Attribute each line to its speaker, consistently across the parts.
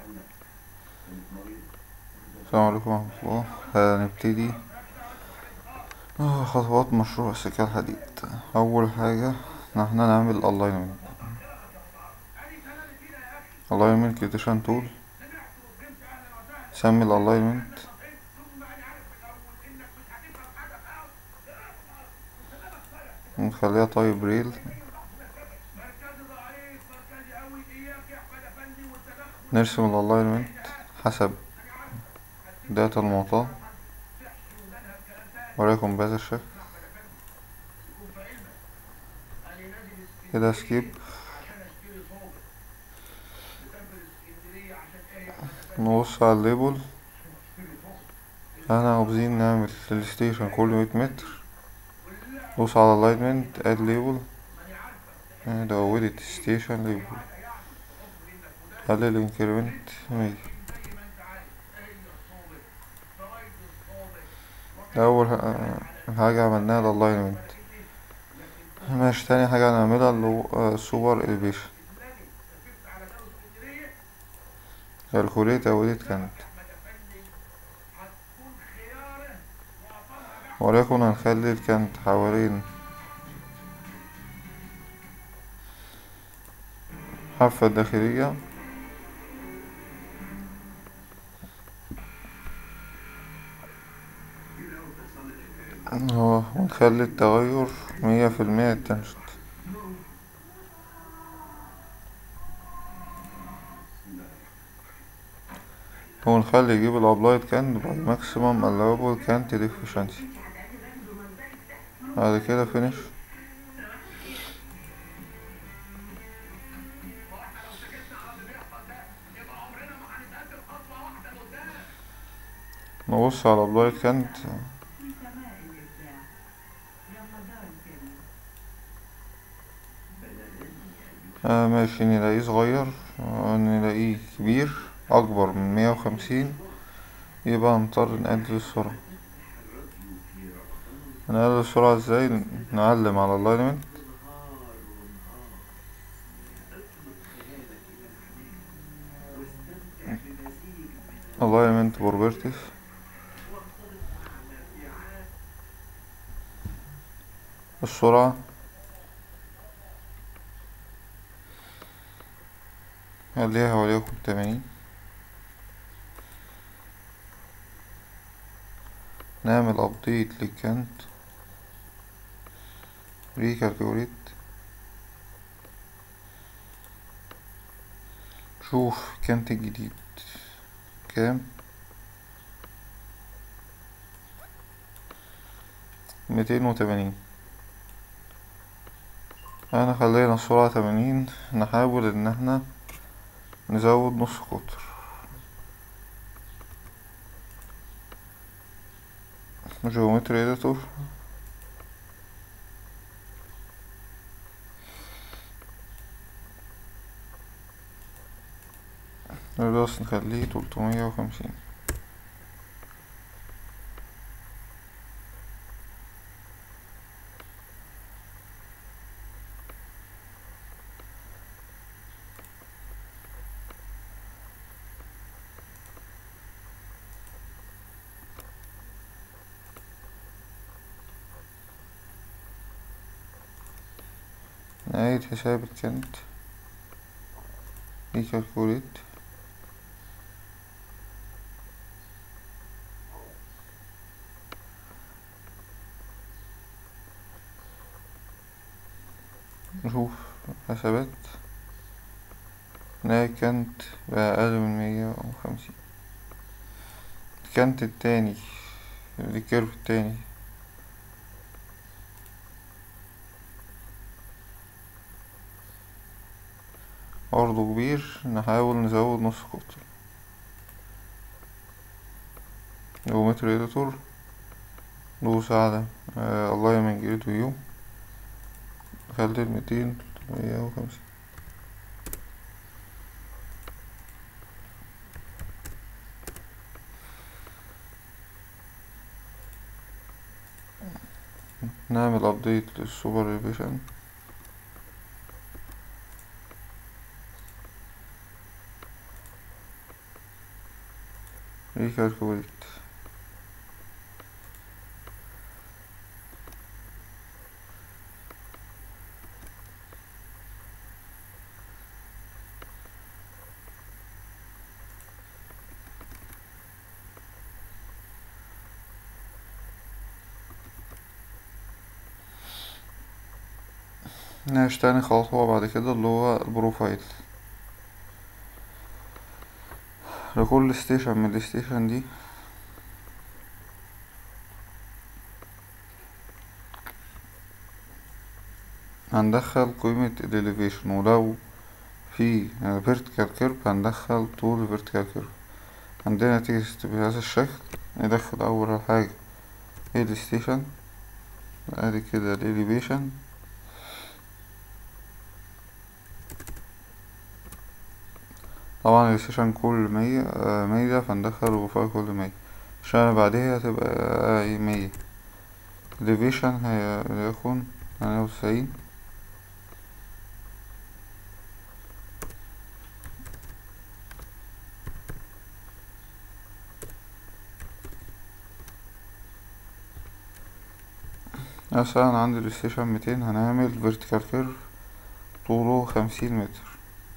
Speaker 1: السلام عليكم ورحمة الله هنبتدي آه، خطوات مشروع السكة الحديد أول حاجة إن احنا نعمل alignment alignment كيتيشن تول سمي ال alignment نخليها تايب ريل نرسم ال alignment حسب داتا المعطاة وليكن بهذا الشكل كده سكيب نبص على الليبل احنا عاوزين نعمل الستيشن كل مية متر ندوس على الاينمنت اد ليبل ده وديت ستيشن ليبل قلل الانكريمنت مية أول حاجة عملناها الالاينمنت ماشي تاني حاجة هنعملها اللي هو سوبر اليفيشن كالكوليت او اديت كانت وليكن هنخلي الكانت حوالين الحافة الداخلية ونخلي التغير مية في المية التنشط ونخلي يجيب الابلايد كان باي ماكسيمم allowable كانت efficiency بعد كده finish نبص على applied كانت آه ماشي نلاقيه صغير آه نلاقيه كبير أكبر من مية وخمسين يبقى هنضطر نقلل السرعة نقلل السرعة ازاي نعلم على اللاينمنت alignment properties السرعة خليها وليكن تمانين نعمل ابديت للكانت ريكالكوليت شوف كانت الجديد كام ميتين وتمانين انا خلينا السرعة تمانين نحاول ان احنا نزود نص قطر جيومتري اديتور بس نخليه تلتمية وخمسين نهاية حساب الكنت ريكالكوليت نشوف حسابات نهاية كانت بقى أقل من مية وخمسين الكانت التاني الكيرف التاني برضه كبير نحاول نزود نص قطر جيومتري اديتور دوس على الاينمنت جريد فيو خلي الميتين مية وخمسين نعمل ابديت للسوبر ريفيشن recalculate نعيش تاني خطوة بعد كده اللي هو البروفايل لكل ستيشن من الستيشن دي هندخل قيمة الاليفيشن ولو في vertical curve هندخل طول vertical curve عندنا تيست بهذا الشكل ندخل أول حاجة الستيشن ادي كده الاليفيشن طبعا السيشن كل مية آه مية فندخل البروفايل كل مية عشان بعدها هتبقى آه مية الديفيشن هيكون تمانية وتسعين مثلا عند الستيشن ميتين هنعمل فيرتيكال كيرف طوله خمسين متر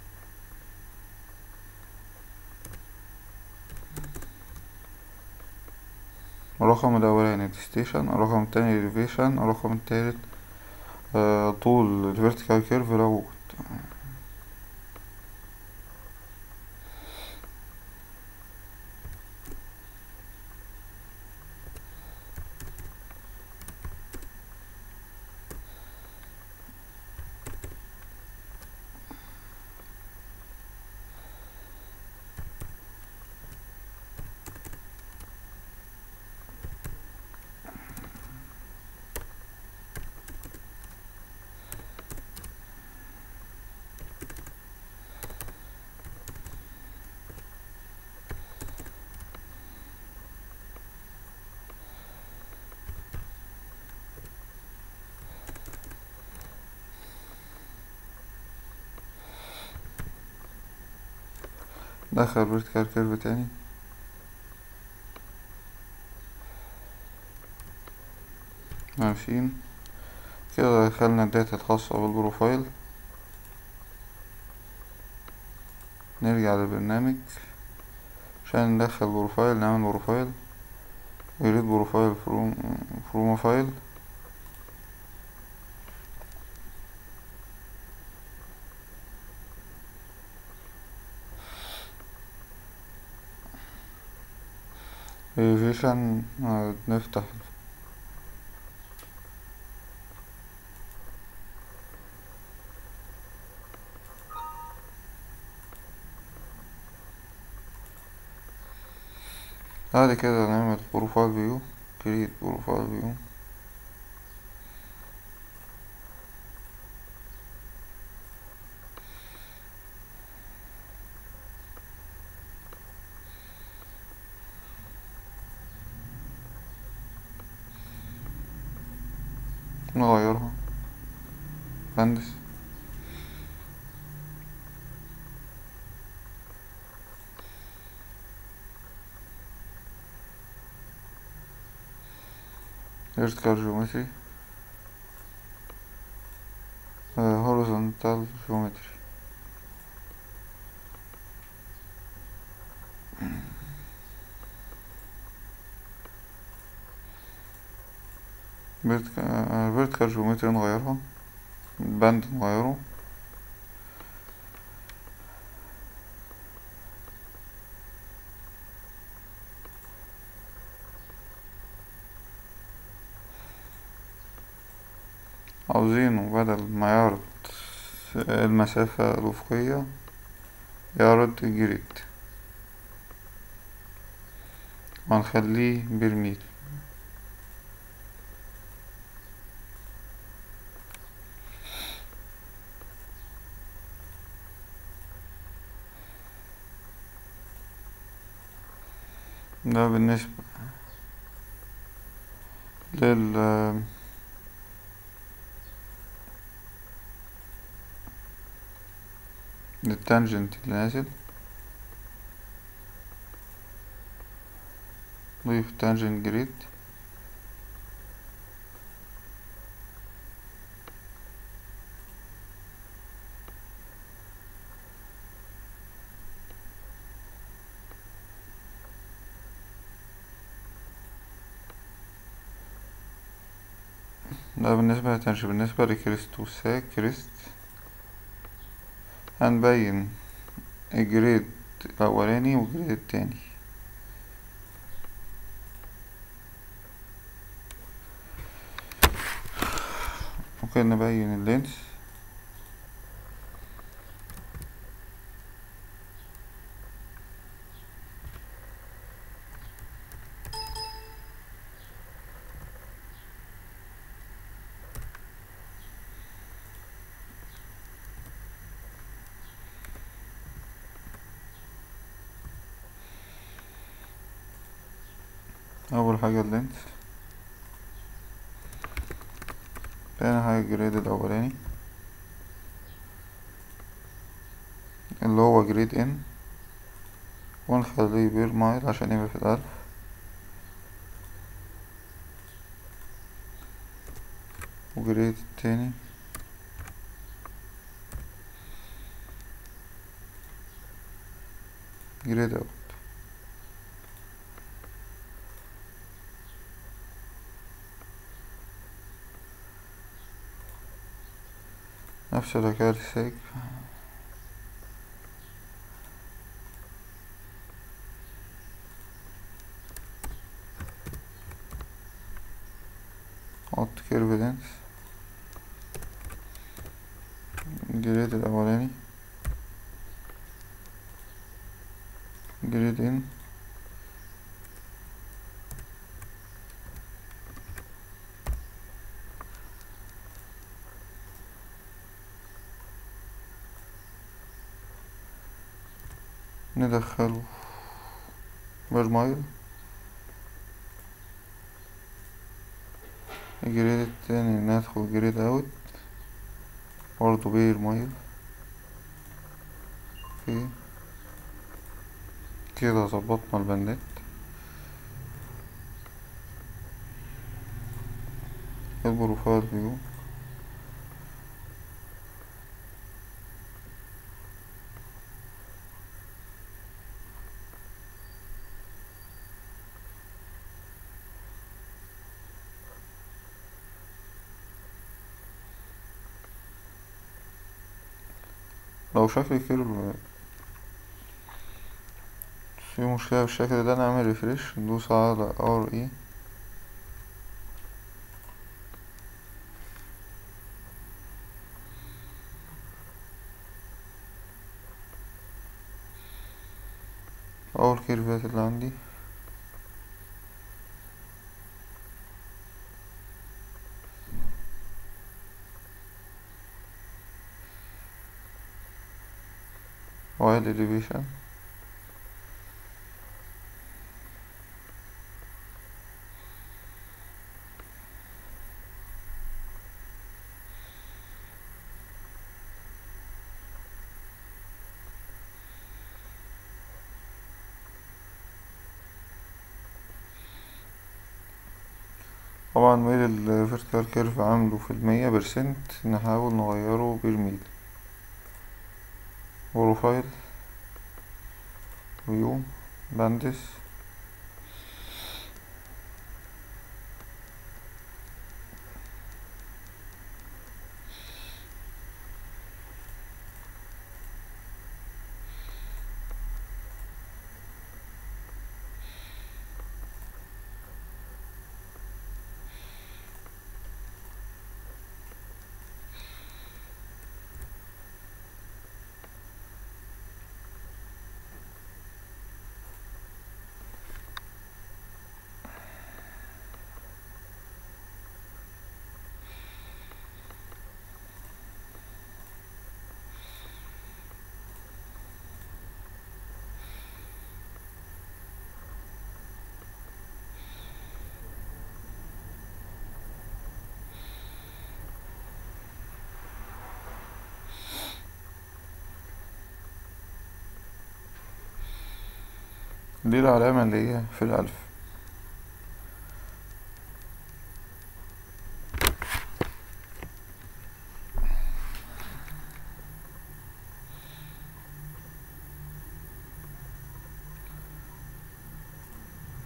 Speaker 1: الرقم الأولاني ستيشن الرقم التاني elevation الرقم التالت آه طول الفيرتيكال كيرف لو دخل فيرتيكال كيرف تاني ماشيين كده دخلنا الداتا الخاصة بالبروفايل نرجع للبرنامج عشان ندخل بروفايل نعمل بروفايل يريد بروفايل فروم فروم فايل ريفيشن نفتح بعد كده نعمل بروفايل فيو كريت بروفايل فيو نغيرها هندس vertical geometry uh, horizontal geometry vertical geometry نغيرها البند نغيره عاوزينه بدل ما يعرض المسافة الأفقية يعرض جريد وهنخليه برميل ده بالنسبة لل للتانجنت اللي نازل ضيف تانجنت جريد ده بالنسبة للتنشي بالنسبة لكريست وساك كريست هنبين الجريد الأولاني والجريد التاني ممكن نبين اللينس أول حاجة اللينس تاني حاجة الجريد الأولاني اللي هو جريد ان ونخليه بير مايل عشان يبقى في الألف وجريد التاني جريد اوت نفس الحكاية للسيك حط كيرف لينس جريد الأولاني جريد ان ندخله برمايل الجريد التاني ندخل جريد اوت برضه بير مايل اوكي كده ظبطنا البندات البروفايل فيو لو شكل الكيرف في مشكلة بالشكل ده نعمل ريفريش ندوس على ار اي اول كيرفات اللي عندي while elevation طبعا ميل الفيرتيكال كيرف عامله في المية برسنت نحاول نغيره بالميل بروفايل فيو باندس دي العلامة اللي هي في الألف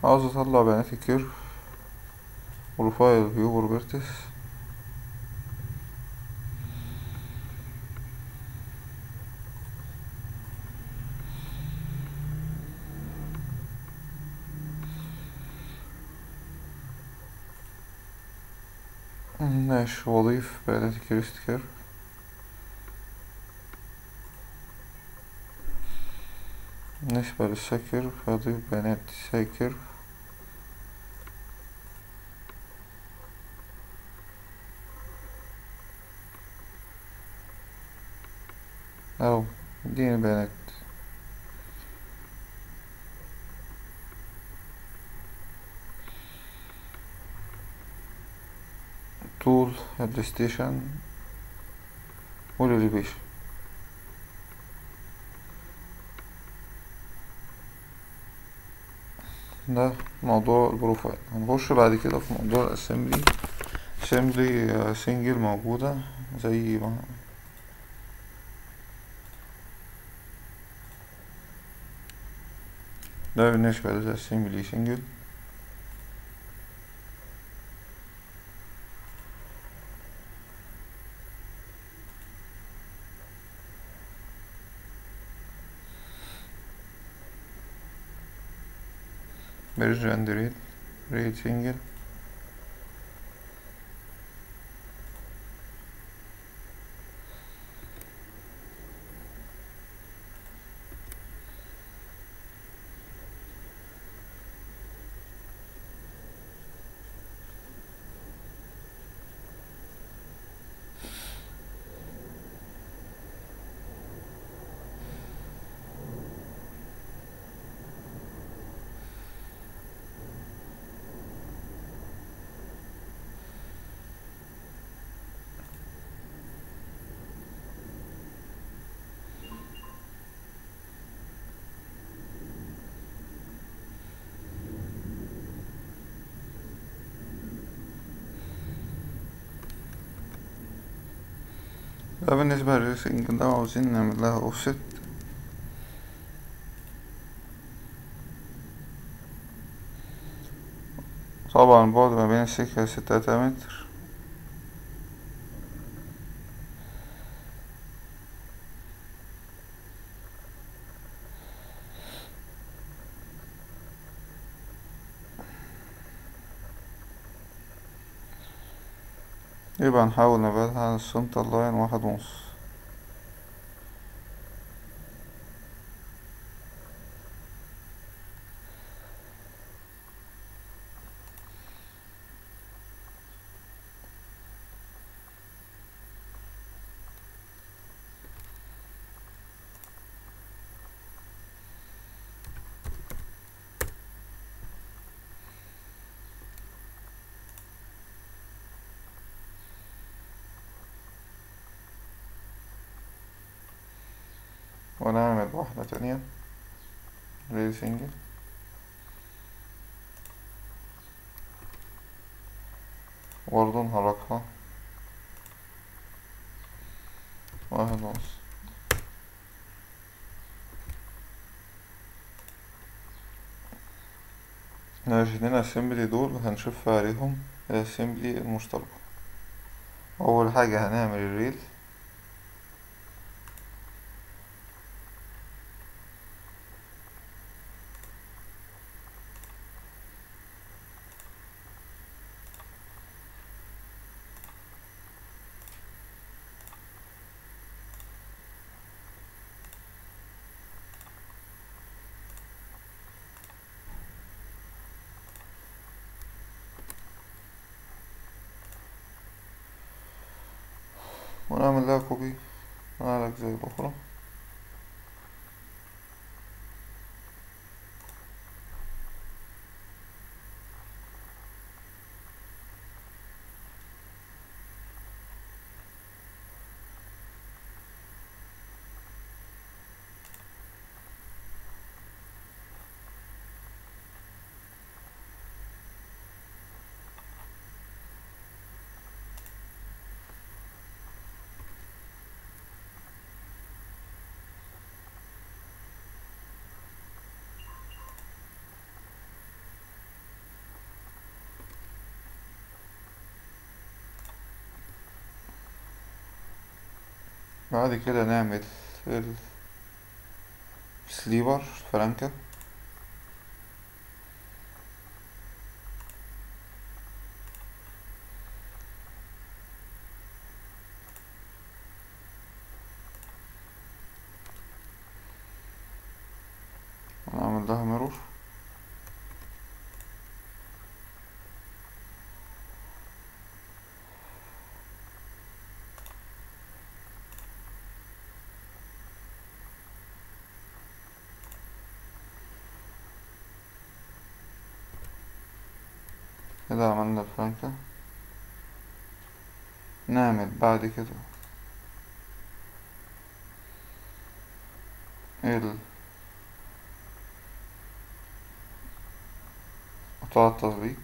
Speaker 1: عاوز اطلع بيانات الكيرف بروفايل فيو بروبرتيز ماشي وأضيف بيانات الكريست كيرف بالنسبة للسايكيرف هضيف بيانات السايكيرف أو اديني بيانات طول الستيشن والإليفيشن ده موضوع البروفايل هنخش بعد كده في موضوع الاسمبلي اسمبلي سنجل موجودة زي ما ده بالنسبة للاسمبلي سنجل merge and read read single ده بالنسبة للريسنج ده عاوزين نعمل لها اوفست طبعا البعد ما بين السكة ستة متر يبقى نحاول نبعدها عن السنتر لاين واحد ونص ونعمل واحدة تانية ريل سنجل برضه نحركها واحد ونص الاتنين اسمبلي دول هنشوف عليهم الاسمبلي المشتركة أول حاجة هنعمل الريل ونعمل لها كوبي على الأجزاء الأخرى بعد كده نعمل السليبر فرانكة نعمل لها ميرور كده عملنا الفرانكة نعمل بعد كده ال قطاع التظبيط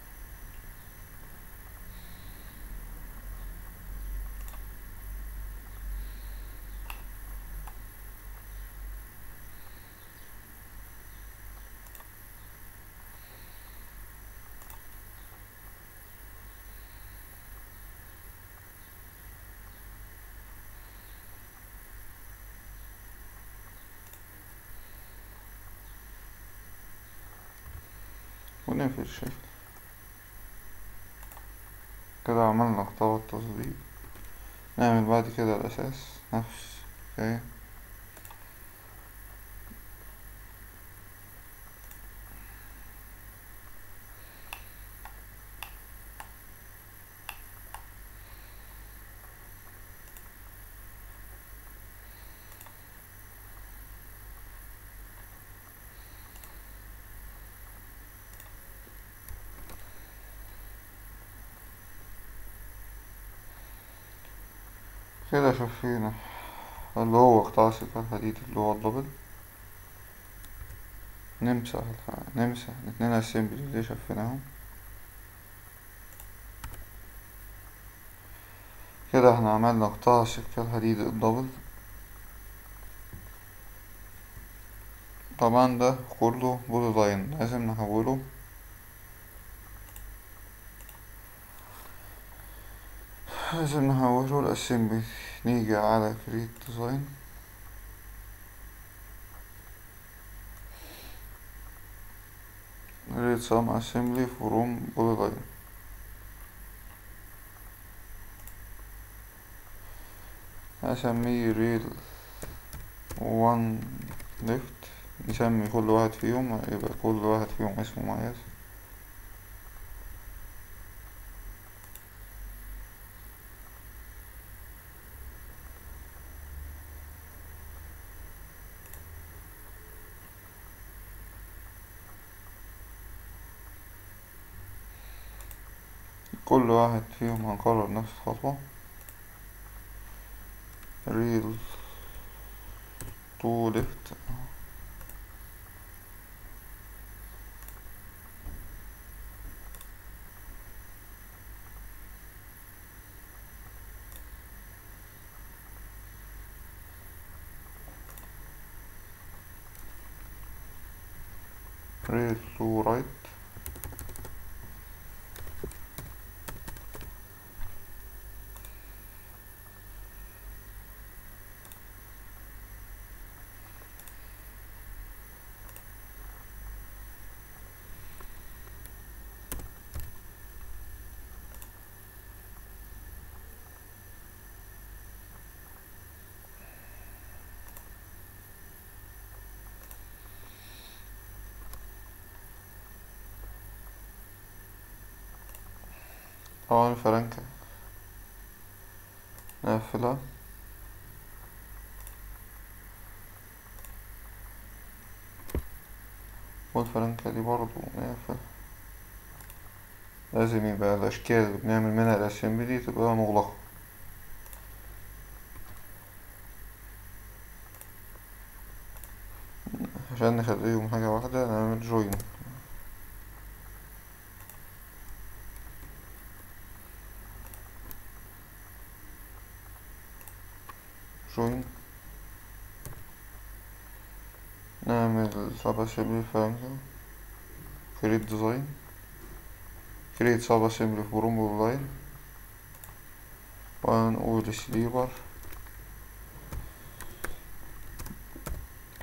Speaker 1: ونقفل الشكل كده عملنا قطاع التظبيط نعمل بعد كده الأساس نفس الحكاية كده شفينا اللي هو قطاع السكة الحديد اللي هو الدبل نمسح الح... نمسح الاتنين اسمبلي اللي شفيناهم كده احنا عملنا قطاع السكة الحديد الدبل طبعا ده كله بولي لاين لازم نحوله لازم نحوله الاسمبلي نيجي على كريت ديزاين ريد سام اسمبلي فروم بولي لاين هسميه ريل وان ليفت نسمي كل واحد فيهم يبقى كل واحد فيهم اسمه مميز كل واحد فيهم هنكرر نفس الخطوة ريل تو ليفت ريل تو رايت طبعا الفرنكة نقفلها والفرنكة دي برضو نقفل لازم يبقى الأشكال اللي بنعمل منها الأسمبلي تبقى مغلقة عشان نخليهم حاجة واحدة نعمل جوين جوين نعمل سب اسمبلي فرانكا كريت ديزاين كريت سب اسمبلي فروم لاين وهنقول سليبر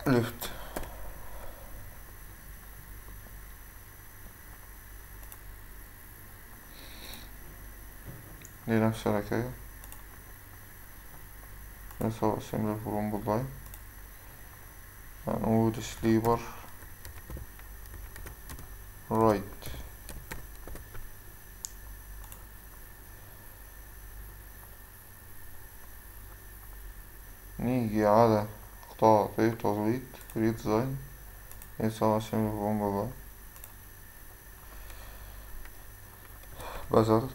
Speaker 1: ليفت دي نفس الحكاية نسوي اسمبلي فروم بولاي هنقول سليبر رايت نيجي على قطاع تظبيط ريديزاين يسوي اسمبلي فروم بولاي بذلت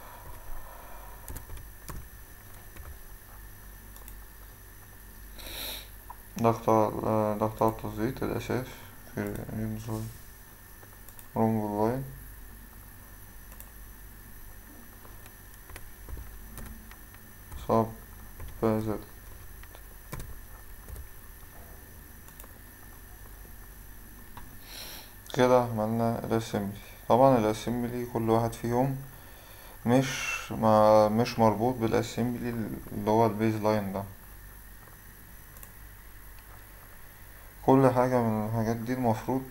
Speaker 1: ضغط ضغط على التظبيط الأساس في نظام روم بولاين صاب بازل كده عملنا الاسمبلي طبعا الاسمبلي كل واحد فيهم مش ما مش مربوط بالاسمبلي اللي هو البيز لاين ده كل حاجة من الحاجات دي المفروض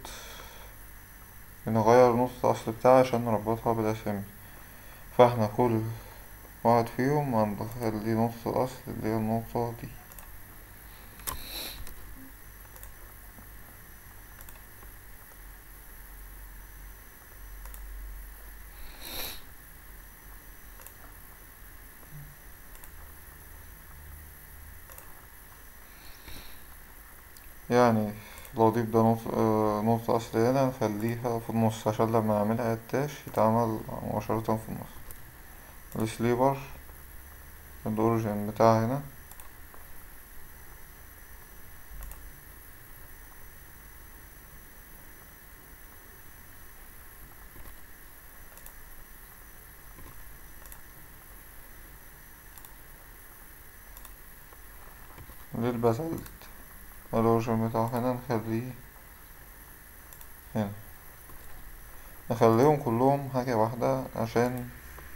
Speaker 1: نغير نص الأصل بتاعها عشان نربطها بالأسامي فاحنا كل واحد فيهم هنخلي نص الأصل اللي هي النقطة دي يعني لو دي ده نص آه نقطة أصل هنا نخليها في النص عشان لما نعملها اتاش يتعمل مباشرة في النص السليبر الأوريجين بتاعها هنا للبازلت الأوريجين بتاعه هنا نخليه هنا نخليهم كلهم حاجة واحدة عشان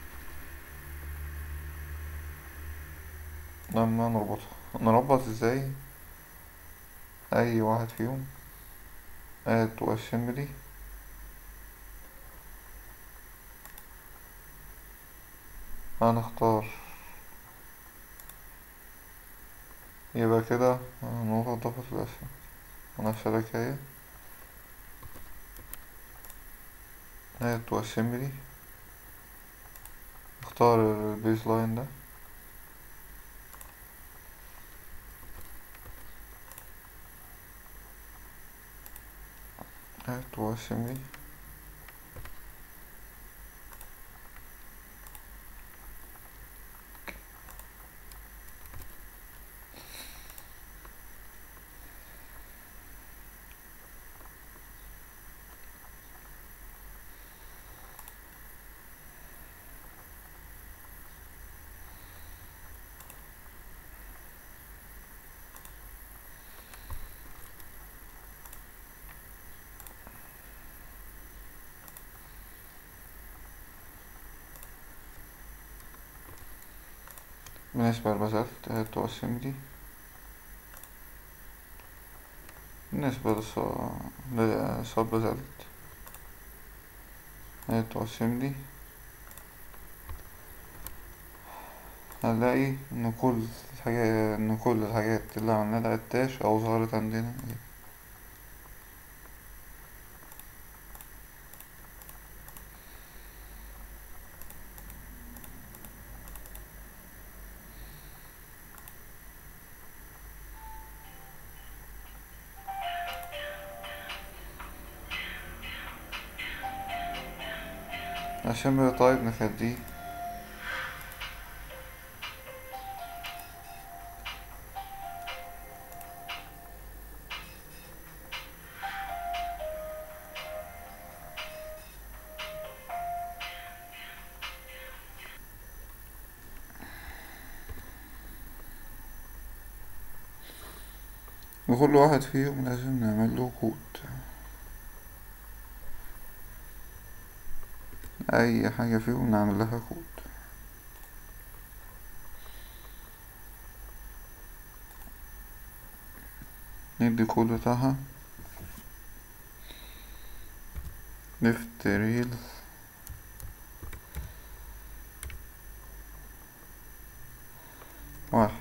Speaker 1: لما نربطها نربط ازاي اي واحد فيهم add to assembly هنختار يبقى كده نقطة ضغط الأسفل ونفس الحكاية add to assembly اختار البيز لاين ده add to assembly بالنسبة للبازلت add to assembly بالنسبة للصب بازلت add to assembly هنلاقي ان كل الحاجات ان كل الحاجات اللي عملنا لها اتاش او ظهرت عندنا دي. عشان بقى طيب نخليه وكل واحد فيهم لازم نعمل له كود اي حاجة فيهم نعمل لها كود ندي الكود بتاعها ليفت ريل واحد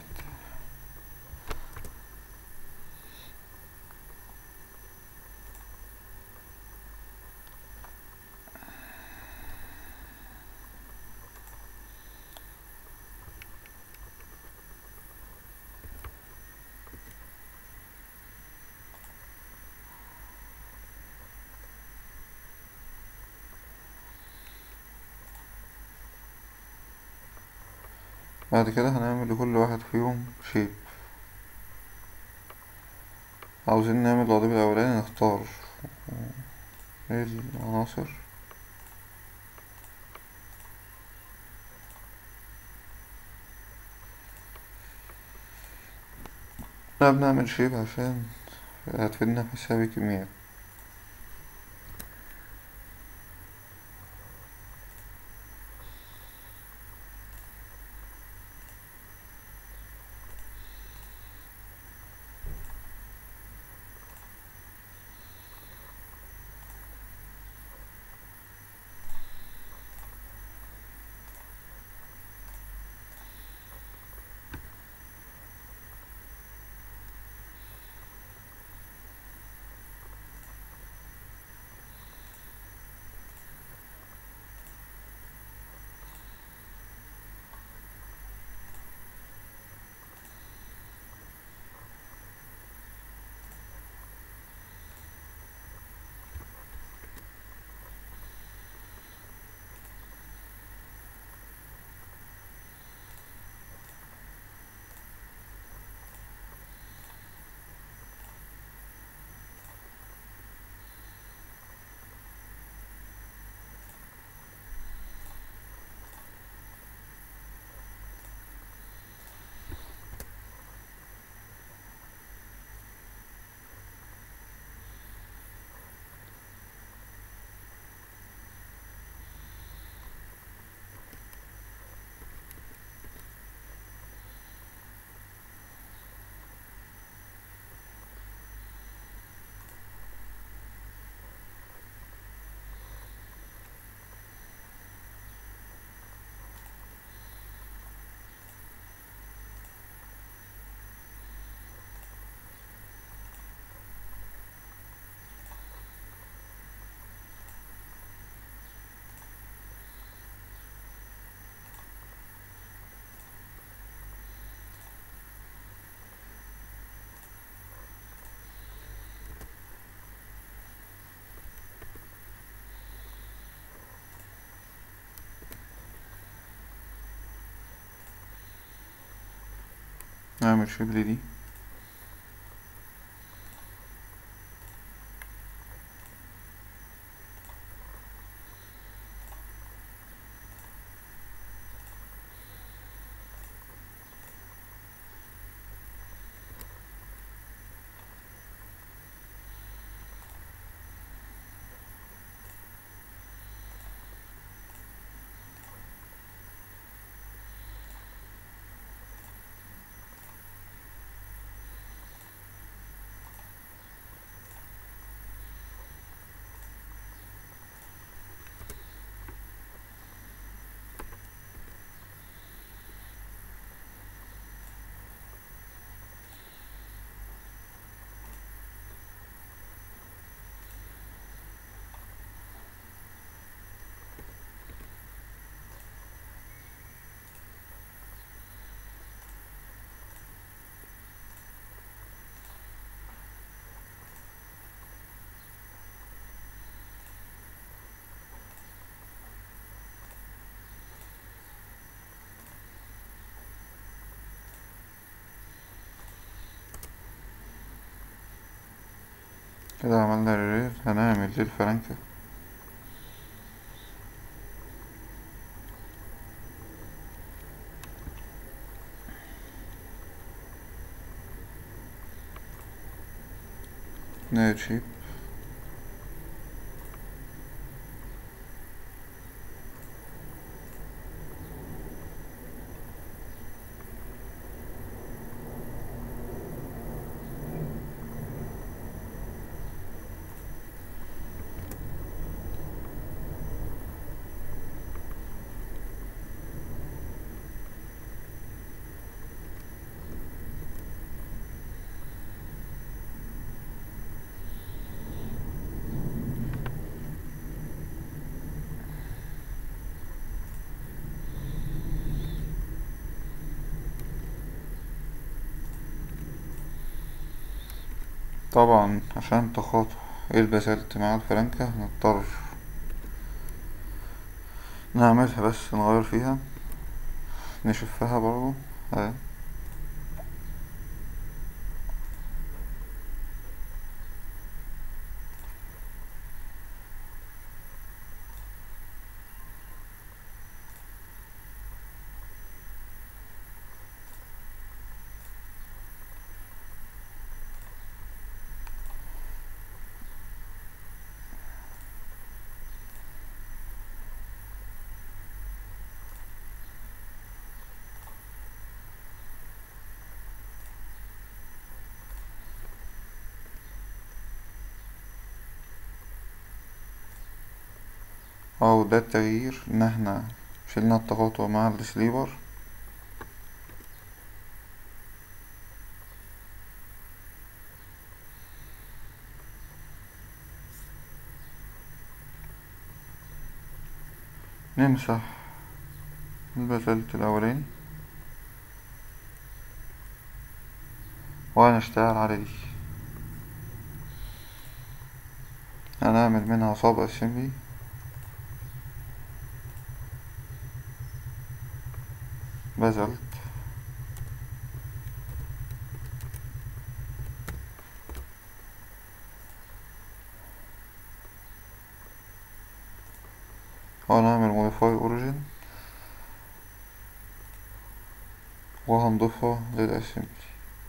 Speaker 1: بعد كده هنعمل لكل واحد فيهم شيب عاوزين نعمل الوظيفة الأولاني نختار ايه العناصر احنا بنعمل شيب عشان هتفيدنا في حساب الكميات نعمل شيب دي كده عملنا الريل هنعمل للفرنكة نايت شيب طبعا عشان تخاطب البسلت مع الفلنكة نضطر نعملها بس نغير فيها نشفها برضو اهي اه وده التغيير ان احنا شلنا التقاطع مع السليبر نمسح البسلت الأولاني وهنشتغل على دي هنعمل منها صاب اسمبلي بازلت وهنعمل موديفاي اوريجين وهنضيفها للاسمبلي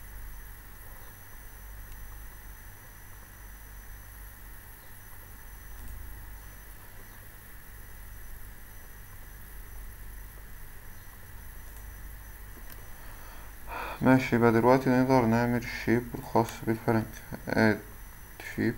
Speaker 1: ماشي يبقى دلوقتي نقدر نعمل الشيب الخاص بالفرنك اد شيب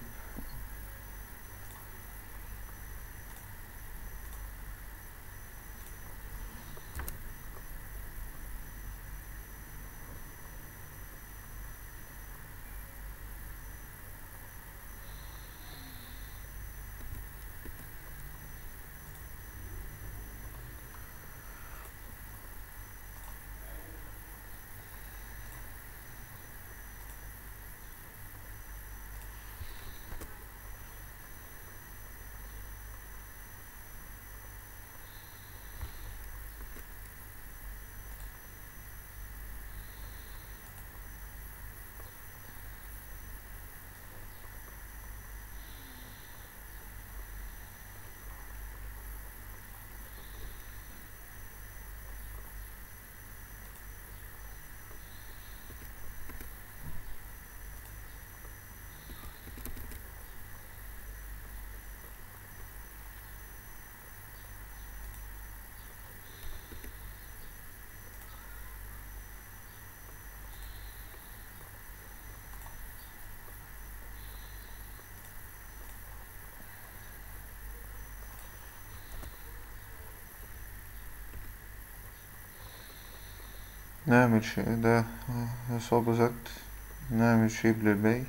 Speaker 1: نعمل شيء ده إصابة زد نعمل شيب للباقي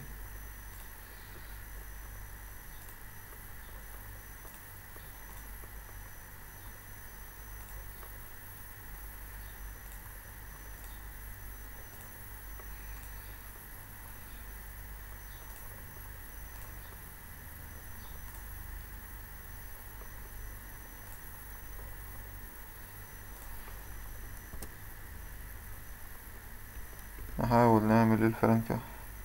Speaker 1: نحاول نعمل الفرنكة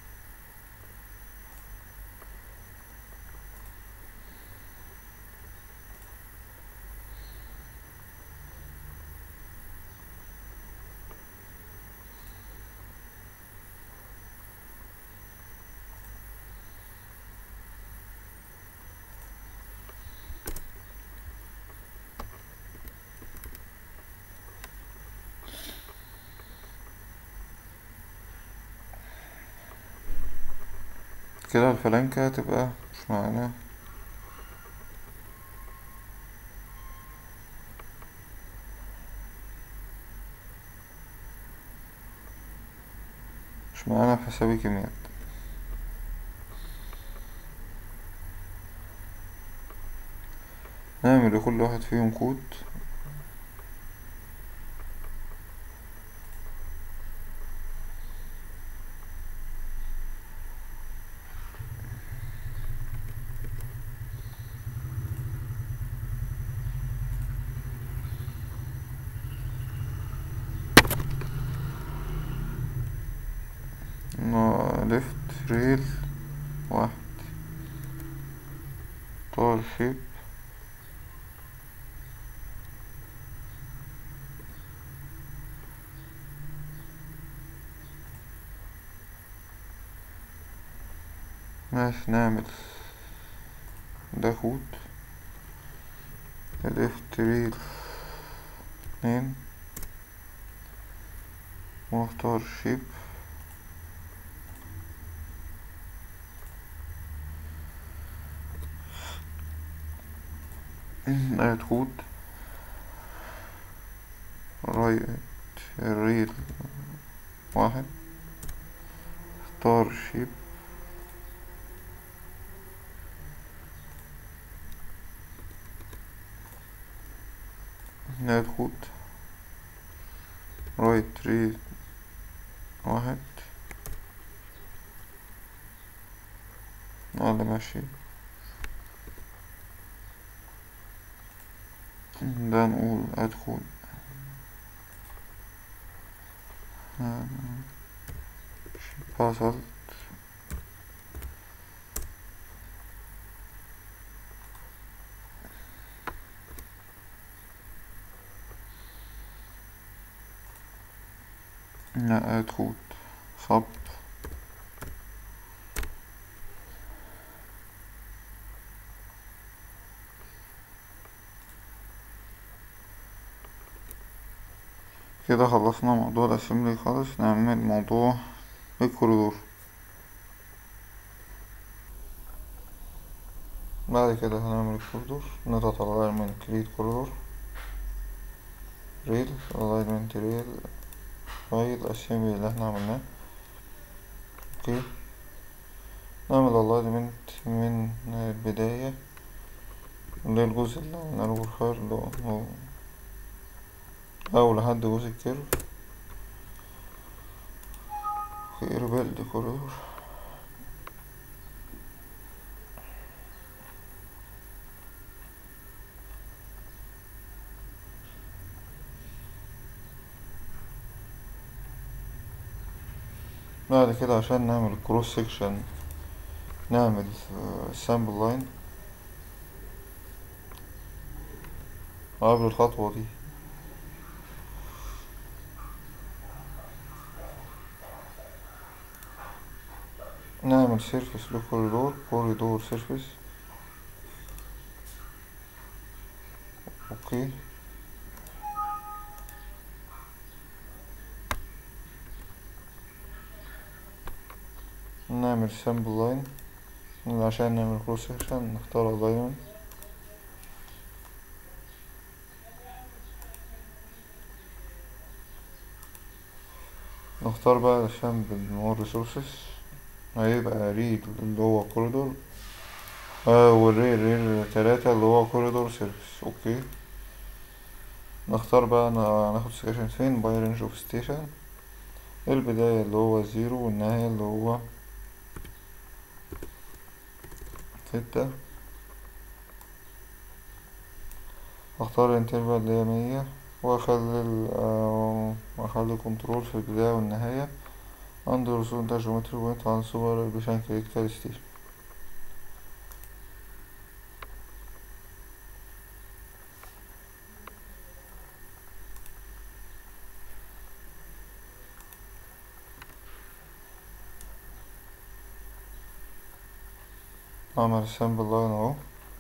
Speaker 1: كده الفلانكة تبقى مش معانا مش معانا في حساب الكميات نعمل لكل واحد فيهم كود ريل واحد طول شيب ماشي نعمل ده كود الاف تريل اتنين واختار شيب اد كود رايت ريل واحد اختار شيب اد كود رايت ريل واحد ولا ماشي ده نقول ادخل وصلت لا ادخل صب كده خلصنا موضوع الاسمبلي خالص نعمل موضوع الكوريدور بعد كده هنعمل الكوريدور نضغط على الايرمنت كريت كوريدور ريل الايرمنت ريل فايل الاسمبلي اللي احنا عملناه اوكي نعمل الايرمنت من البداية اللي هي الجزء اللي عملنا له بروفايل اللي هو أو لحد جزء الكيرف خير بلد كوريدور بعد كده عشان نعمل كروس سيكشن نعمل سامبل لاين قبل الخطوة دي نعمل سيرفيس لكوريدور كوريدور سيرفيس اوكي نعمل سامبل لاين عشان نعمل كروس سيكشن نختار الاينمنت نختار بقى السامبل مور ريسورسز هيبقى ريد اللي هو كوريدور اه والريل ريل تلاتة اللي هو كوريدور سيرفيس اوكي نختار بقى ناخد سكشن فين باي رينج اوف ستيشن البداية اللي هو زيرو والنهاية اللي هو ستة اختار الانترفال اللي هي مية واخلي واخلي كنترول في البداية والنهاية عند رسوم ده جيومتري بوينت عن صور بشان كريتيكال ستيشن اعمل سامبل لاين اهو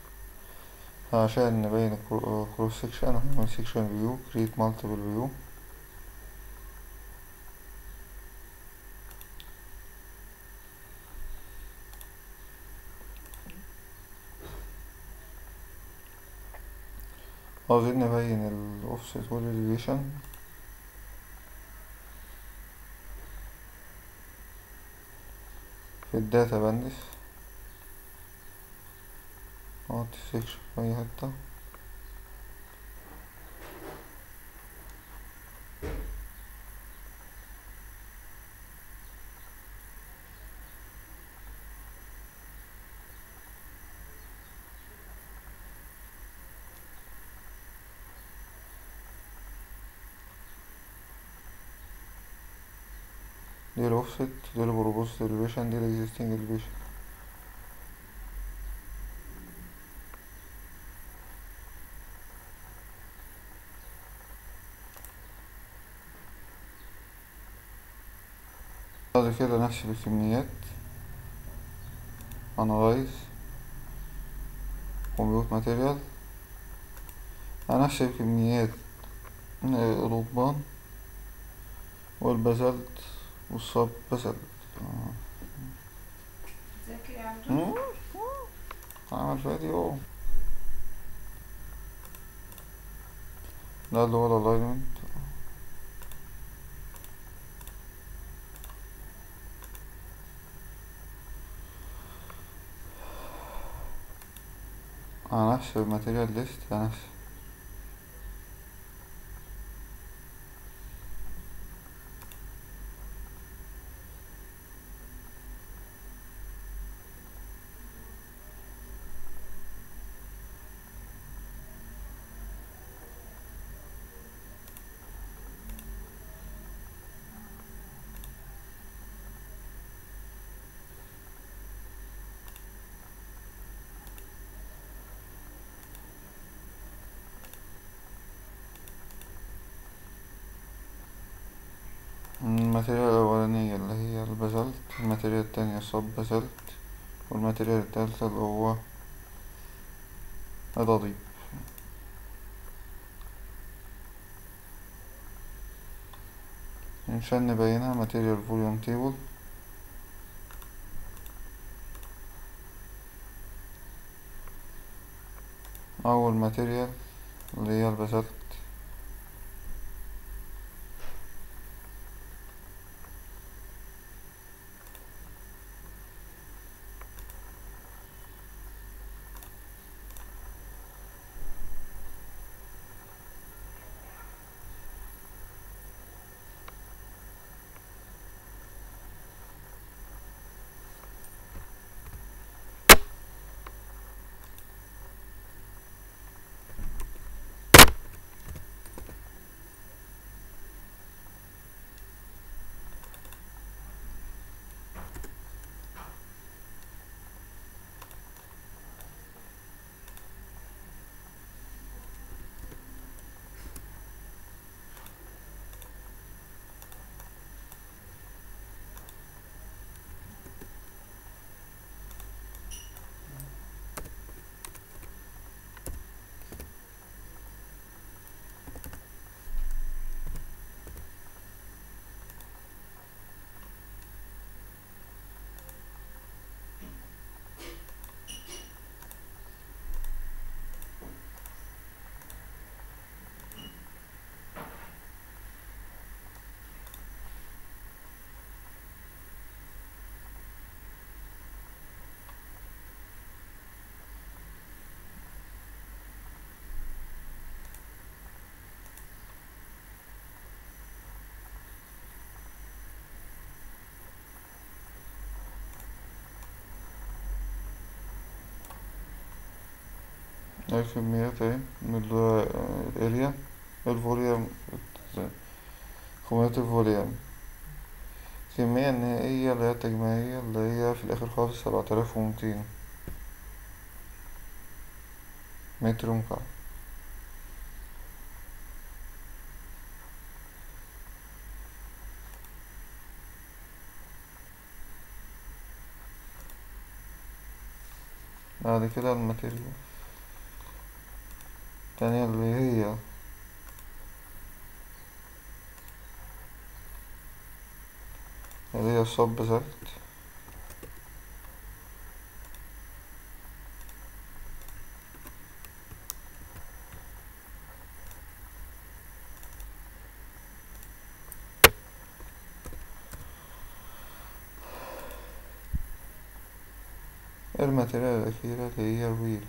Speaker 1: عشان نبين الكروس سيكشن هنعمل سيكشن فيو كريت مالتيبل فيو عاوزين نبين الاوفست والريليشن في الداتا بندس احط سيكشن في اي حتة دي الاوفست دي البروبوست elevation دي الاكزيستنج elevation بعد كده نحسب الكميات analyze compute material هنحسب كميات الرطبان والبازلت والصب بازلت
Speaker 2: ذاكر يا عبدو
Speaker 1: عمل فيديو ده اللي هو الالاينمنت هنحسب ماتيريال ليست هنحسب الماتيريال الأولانية اللي هي البازلت الماتيريال التانية الصب بازلت والماتيريال التالتة اللي هو الضريب عشان نبينها ماتيريال فوليوم تيبل أول ماتيريال اللي هي البازلت أي كميات اهي من الاريا الفوليوم كميات الفوليوم الكمية النهائية اللي هي التجميعية اللي هي في الآخر خالص سبعة آلاف ومتين متر مكعب بعد كده الماتيريال التانية اللي هي اللي هي الصب بازلت الماتيريال الأخيرة اللي هي الويل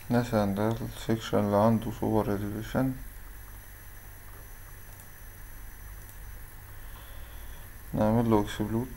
Speaker 1: مثلا ده السكشن اللي عنده سوبر اليفيشن نعمل له اكسبلود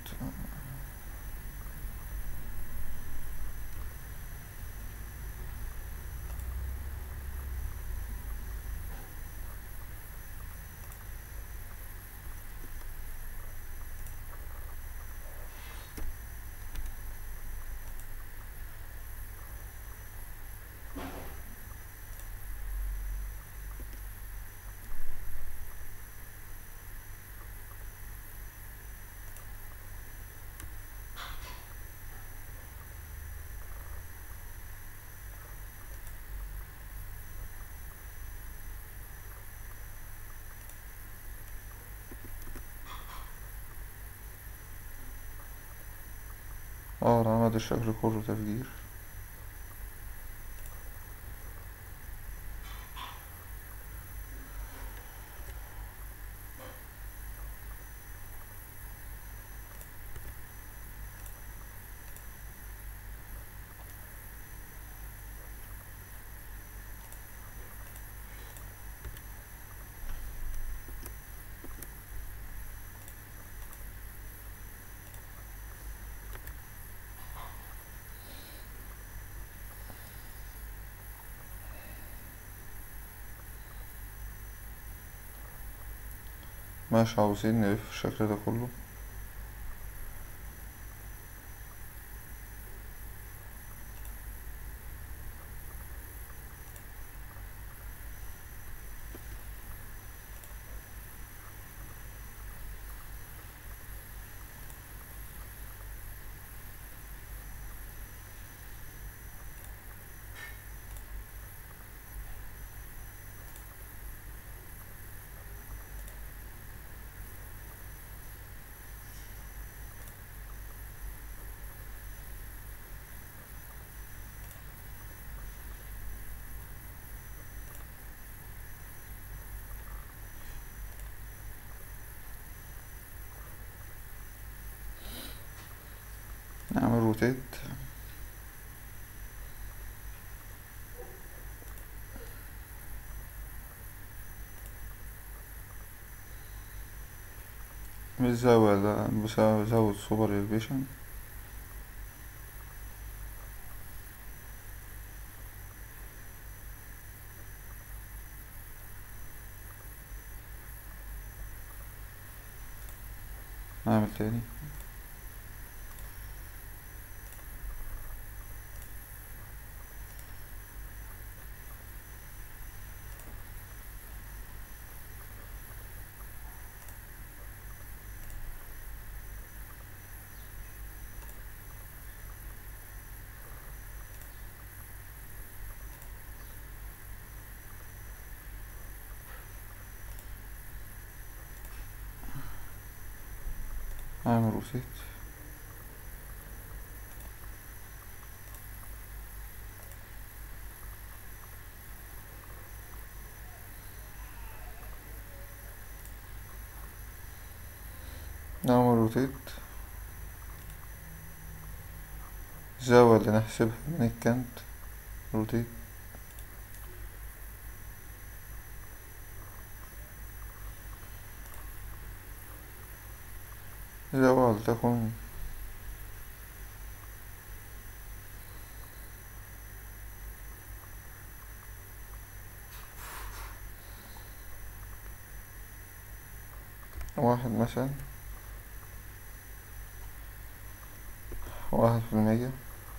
Speaker 1: اه العمد الشكل كله تفجير مش عاوزين نلف الشكل ده كله نعمل روتيت بالزاوية ده بزود سوبر الفيشن نعمل تاني اعمل روتيت نعمل روتيت الزاوية اللي نحسبها من الكانت روتيت زاوية ولتكن واحد مثلا واحد في المية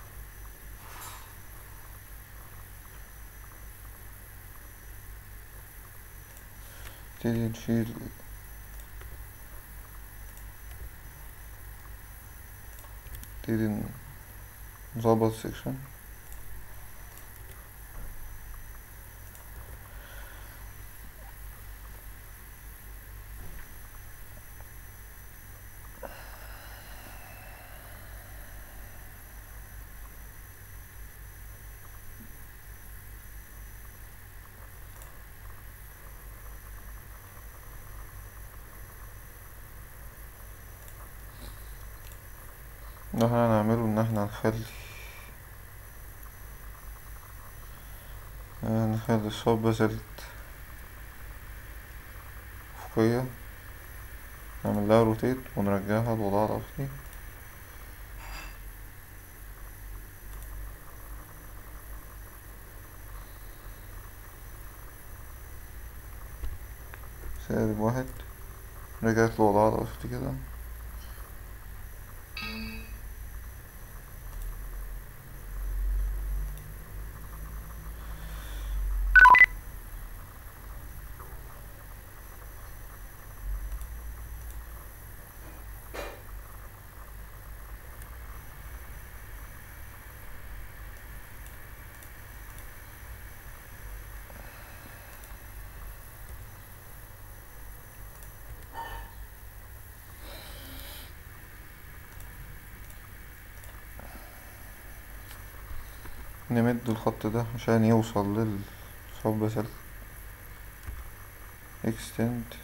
Speaker 1: نبتدي نشيل نبتدي نظبط السكشن اللي احنا هنعمله ان احنا نخلي نخلي الصوب بازلت أفقية نعمل لها روتيت ونرجعها لوضعها الأصلي سالب واحد رجعت لوضعها الأصلي كده نمد الخط ده عشان يوصل للصوب بازلت extend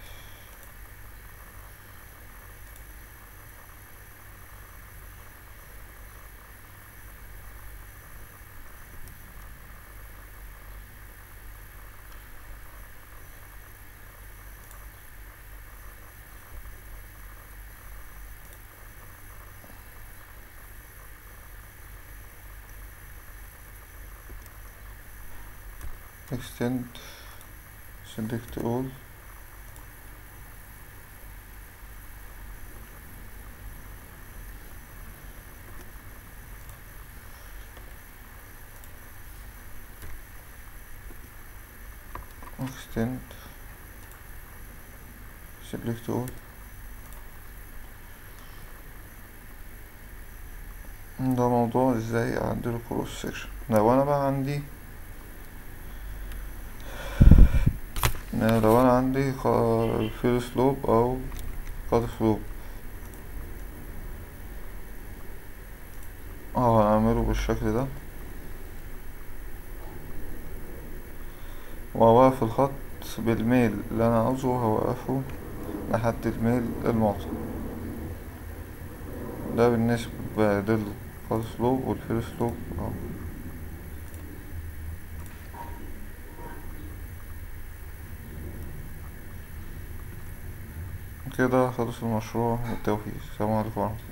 Speaker 1: extend select all extend select all ده موضوع ازاي اعدل كروس سكشن لو انا بقى عندي لو انا عندي فيل سلوب او قاد سلوب اه هنعمله بالشكل ده وهوقف الخط بالميل اللي انا عاوزه هوقفه لحد الميل المعطى ده بالنسبة للقاد سلوب والفيل سلوب اه كده خلص المشروع بالتوفيق السلام عليكم ورحمة الله